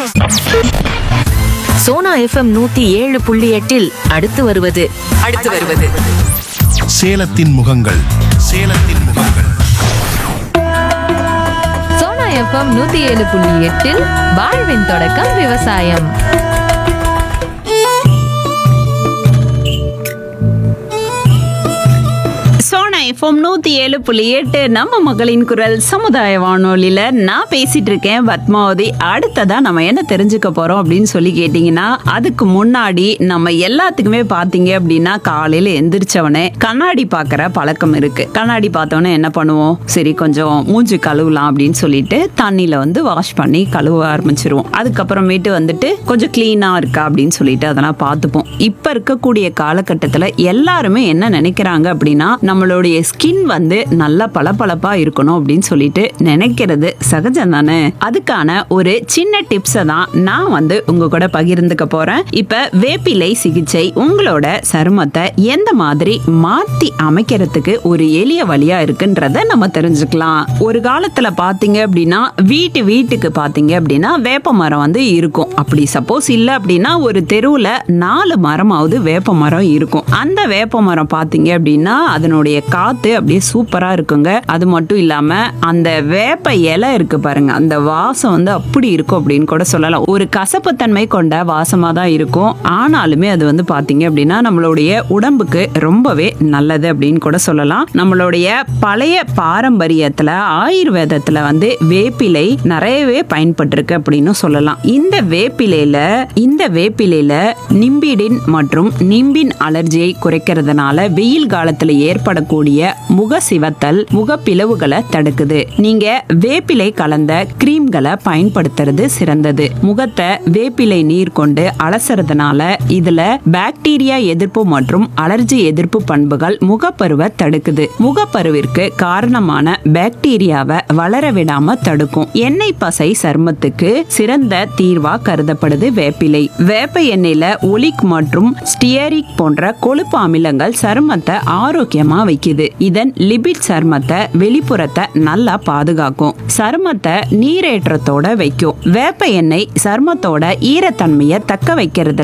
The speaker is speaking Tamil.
சோனா எஃப்எம் நூத்தி ஏழு புள்ளி எட்டில் அடுத்து வருவது அடுத்து வருவது சேலத்தின் முகங்கள் சேலத்தின் முகங்கள் சோனா எஃப்எம் நூத்தி ஏழு புள்ளி எட்டில் வாழ்வின் தொடக்கம் விவசாயம் சோனா எஃப்எம் நூத்தி ஏழு புள்ளி எட்டு நம்ம மகளின் குரல் சமுதாய வானொலியில நான் பேசிட்டு இருக்கேன் பத்மாவதி அடுத்ததா நம்ம என்ன தெரிஞ்சுக்க போறோம் அப்படின்னு சொல்லி கேட்டீங்கன்னா அதுக்கு முன்னாடி நம்ம எல்லாத்துக்குமே பாத்தீங்க அப்படின்னா காலையில எந்திரிச்சவனே கண்ணாடி பாக்குற பழக்கம் இருக்கு கண்ணாடி பார்த்தோன்னே என்ன பண்ணுவோம் சரி கொஞ்சம் மூஞ்சி கழுவலாம் அப்படின்னு சொல்லிட்டு தண்ணியில வந்து வாஷ் பண்ணி கழுவ ஆரம்பிச்சிருவோம் அதுக்கப்புறமேட்டு வந்துட்டு கொஞ்சம் கிளீனா இருக்கா அப்படின்னு சொல்லிட்டு அதெல்லாம் பார்த்துப்போம் இப்ப இருக்கக்கூடிய காலகட்டத்துல எல்லாருமே என்ன நினைக்கிறாங்க அப்படின்னா நம்மளுடைய ஸ்கின் வந்து நல்லா பளபளப்பா இருக்கணும் அப்படின்னு சொல்லிட்டு நினைக்கிறது சகஜம் தானே அதுக்கான ஒரு சின்ன டிப்ஸை தான் நான் வந்து உங்க கூட பகிர்ந்துக்க போறேன் இப்ப வேப்பிலை சிகிச்சை உங்களோட சருமத்தை எந்த மாதிரி மாத்தி அமைக்கிறதுக்கு ஒரு எளிய வழியா இருக்குன்றத நம்ம தெரிஞ்சுக்கலாம் ஒரு காலத்துல பாத்தீங்க அப்படின்னா வீட்டு வீட்டுக்கு பாத்தீங்க அப்படின்னா வேப்ப மரம் வந்து இருக்கும் அப்படி சப்போஸ் இல்ல அப்படின்னா ஒரு தெருவுல நாலு மரமாவது வேப்ப மரம் இருக்கும் அந்த வேப்ப மரம் பாத்தீங்க அப்படின்னா அதனுடைய காத்து அப்படியே சூப்பரா இருக்குங்க அது மட்டும் இல்லாம அந்த வேப்ப இலை இருக்கு பாருங்க அந்த வாசம் வந்து அப்படி இருக்கும் அப்படின்னு கூட சொல்லலாம் ஒரு கசப்புத்தன்மை கொண்ட வாசமா தான் இருக்கும் ஆனாலுமே அது வந்து பாத்தீங்க அப்படின்னா நம்மளுடைய உடம்புக்கு ரொம்பவே நல்லது அப்படின்னு கூட சொல்லலாம் நம்மளுடைய பழைய பாரம்பரியத்துல ஆயுர்வேதத்துல வந்து வேப்பிலை நிறையவே பயன்பட்டிருக்கு அப்படின்னு சொல்லலாம் இந்த வேப்பிலையில இந்த வேப்பிலையில நிம்பிடின் மற்றும் நிம்பின் அலர்ஜியை குறைக்கிறதுனால வெயில் காலத்துல ஏற்படக்கூடிய முக சிவத்தல் முகப்பிளவுகளை தடுக்குது நீங்க வேப்பிலை கலந்த கிரீம்களை பயன்படுத்துறது சிறந்தது முகத்தை வேப்பிலை நீர் கொண்டு அலசறதுனால இதுல பாக்டீரியா எதிர்ப்பு மற்றும் அலர்ஜி எதிர்ப்பு பண்புகள் முகப்பருவை தடுக்குது முகப்பருவிற்கு காரணமான பாக்டீரியாவை வளர விடாம தடுக்கும் எண்ணெய் பசை சருமத்துக்கு சிறந்த தீர்வா கருதப்படுது வேப்பிலை வேப்ப எண்ணெயில ஒலிக் மற்றும் ஸ்டியரிக் போன்ற கொழுப்பு அமிலங்கள் சருமத்தை ஆரோக்கியமா வைக்குது இதன் லிபிட் சருமத்தை வெளிப்புறத்தை நல்லா பாதுகாக்கும் சருமத்தை நீரேற்றத்தோட வைக்கும் வேப்ப எண்ணெய் சருமத்தோட ஈரத்தன்மையை தக்க வைக்கிறதுல